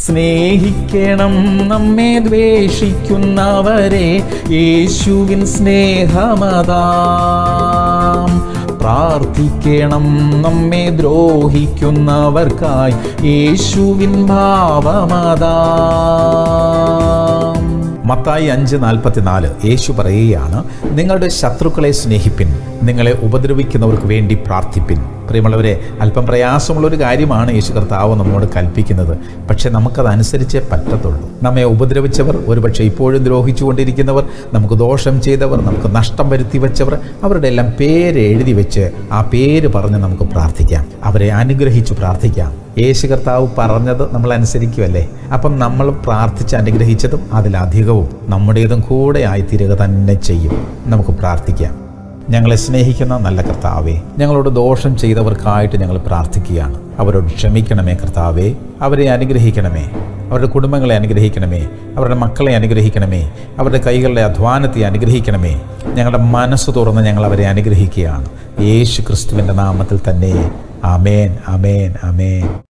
സ്നേഹിക്കണം നമ്മെ ദ്വേഷിക്കുന്നവരെ യേശുവിൻ സ്നേഹമതാം പ്രാർത്ഥിക്കണം നമ്മെ ദ്രോഹിക്കുന്നവർക്കായി യേശുവിൻ ഭാവമതാം മത്തായി അഞ്ച് നാൽപ്പത്തിനാല് യേശു പറയുകയാണ് നിങ്ങളുടെ ശത്രുക്കളെ സ്നേഹിപ്പിൻ നിങ്ങളെ ഉപദ്രവിക്കുന്നവർക്ക് വേണ്ടി പ്രാർത്ഥിപ്പിൻ പ്രിയമുള്ളവരെ അല്പം പ്രയാസമുള്ള ഒരു കാര്യമാണ് യേശു കർത്താവ് നമ്മോട് കൽപ്പിക്കുന്നത് പക്ഷെ നമുക്കതനുസരിച്ചേ പറ്റത്തുള്ളൂ നമ്മെ ഉപദ്രവിച്ചവർ ഒരുപക്ഷെ ഇപ്പോഴും ദ്രോഹിച്ചുകൊണ്ടിരിക്കുന്നവർ നമുക്ക് ദോഷം ചെയ്തവർ നമുക്ക് നഷ്ടം വരുത്തി വെച്ചവർ അവരുടെ എല്ലാം പേര് എഴുതി വെച്ച് ആ പേര് പറഞ്ഞ് നമുക്ക് പ്രാർത്ഥിക്കാം അവരെ അനുഗ്രഹിച്ചു പ്രാർത്ഥിക്കാം യേശു കർത്താവ് പറഞ്ഞത് നമ്മൾ അനുസരിക്കുമല്ലേ അപ്പം നമ്മൾ പ്രാർത്ഥിച്ച് അനുഗ്രഹിച്ചതും അതിലധികവും നമ്മുടേതും കൂടെ ആയിത്തീരുക തന്നെ ചെയ്യും നമുക്ക് പ്രാർത്ഥിക്കാം ഞങ്ങളെ സ്നേഹിക്കുന്ന നല്ല കർത്താവേ ഞങ്ങളോട് ദോഷം ചെയ്തവർക്കായിട്ട് ഞങ്ങൾ പ്രാർത്ഥിക്കുകയാണ് അവരോട് ക്ഷമിക്കണമേ കർത്താവേ അവരെ അനുഗ്രഹിക്കണമേ അവരുടെ കുടുംബങ്ങളെ അനുഗ്രഹിക്കണമേ അവരുടെ മക്കളെ അനുഗ്രഹിക്കണമേ അവരുടെ കൈകളുടെ അധ്വാനത്തെ അനുഗ്രഹിക്കണമേ ഞങ്ങളുടെ മനസ്സ് തുറന്ന് ഞങ്ങൾ അവരെ അനുഗ്രഹിക്കുകയാണ് യേശു ക്രിസ്തുവിൻ്റെ നാമത്തിൽ തന്നെ അമേൻ അമേൻ അമേൻ